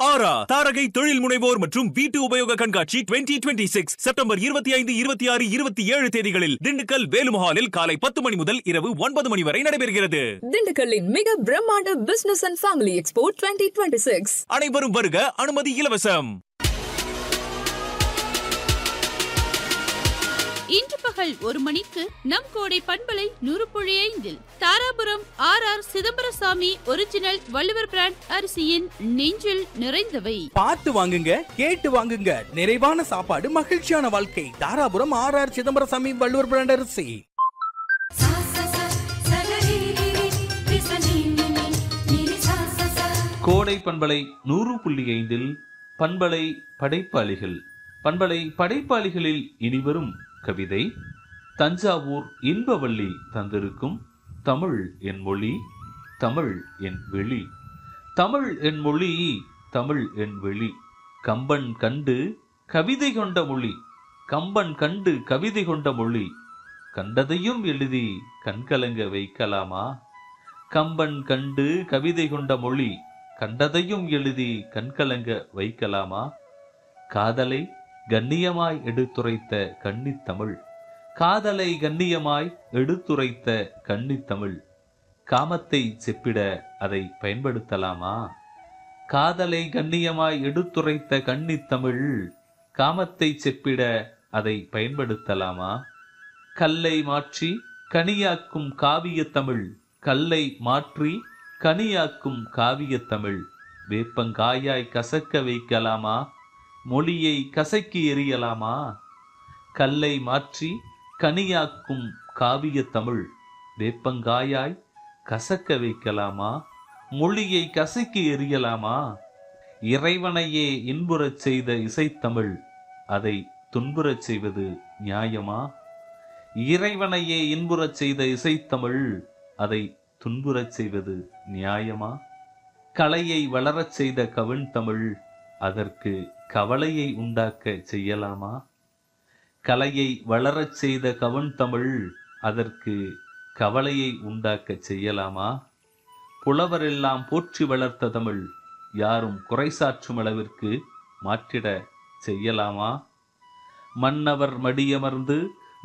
ஆரா தாரகை தொழில் முனைவோர் மற்றும் வீட்டு உபயோக கண்காட்சி 2026 சிக்ஸ் செப்டம்பர் இருபத்தி ஐந்து இருபத்தி ஆறு இருபத்தி ஏழு தேதிகளில் திண்டுக்கல் வேலுமஹாலில் காலை பத்து மணி முதல் இரவு ஒன்பது மணி வரை நடைபெறுகிறது திண்டுக்கல்லின் மிக பிரம்மாண்ட business and family expo twenty twenty six அனைவரும் வருக அனுமதி இலவசம் இன்று பகல் ஒரு மணிக்கு நம் கோடை பண்பலை நூறு புள்ளி ஐந்தில் Dharapuram R R Chidambarasami original Valluvar brand அரிசியின் நெஞ்சில் நிறைந்தவை பார்த்து வாங்குங்க கேட்டு வாங்குங்க நிறைவான சாப்பாடு மகிழ்ச்சியான வாழ்க்கை Dharapuram R R Chidambarasami Valluvar brand அரிசி सा सा सा सगरिरि विसनिनि निरि सा सा सा கோடை பண்பலை நூறு புள்ளி ஐந்தில் பண்பலை படைப்பாளிகள் பண்பலை படைப்பாளிகளில் இனிவரும் கவிதை தஞ்சாவூர் இன்பவள்ளி தந்திருக்கும் தமிழ் என் மொழி தமிழ் என் வெளி தமிழ் என் மொழி தமிழ் என் வெளி கம்பன் கண்டு கவிதை கொண்ட மொழி கம்பன் கண்டு கவிதை கொண்ட மொழி கண்டதையும் எழுதி கண்கலங்க வைக்கலாமா கம்பன் கண்டு கவிதை கொண்ட மொழி கண்டதையும் எழுதி கண்கலங்க வைக்கலாமா காதலை கண்ணியமாய் எடுத்துரைத்த கன்னித்தமிழ் காதலை கண்ணியமாய் எடுத்துரைத்த கன்னித்தமிழ் காமத்தை செப்பிட அதை பயன்படுத்தலாமா காதலை கண்ணியமாய் எடுத்துரைத்த கன்னித்தமிழ் காமத்தை செப்பிட அதை பயன்படுத்தலாமா கல்லை மாற்றி கனியாக்கும் காவிய தமிழ் கல்லை மாற்றி கனியாக்கும் காவிய தமிழ் வேப்பங்காயாய் கசக்க வைக்கலாமா மொழியை கசக்கி எறியலாமா கல்லை மாற்றி கனியாக்கும் காவிய தமிழ் வேப்பங்காயாய் கசக்க வைக்கலாமா மொழியை கசக்கி எறியலாமா இறைவனையே இன்புறச் செய்த இசைத்தமிழ் அதை துன்புறச் செய்வது நியாயமா இறைவனையே இன்புறச் செய்த இசைத்தமிழ் அதை துன்புறச் செய்வது நியாயமா கலையை வளரச் செய்த கவின் தமிழ் அதற்கு கவலையை உண்டாக்க செய்யலாமா கலையை வளரச் செய்த கவன் தமிழ் அதற்கு கவலையை உண்டாக்க செய்யலாமா புலவரெல்லாம் போற்றி வளர்த்த தமிழ் யாரும் குறைசாற்றும் அளவிற்கு மாற்றிட செய்யலாமா மன்னவர் மடியமர்ந்து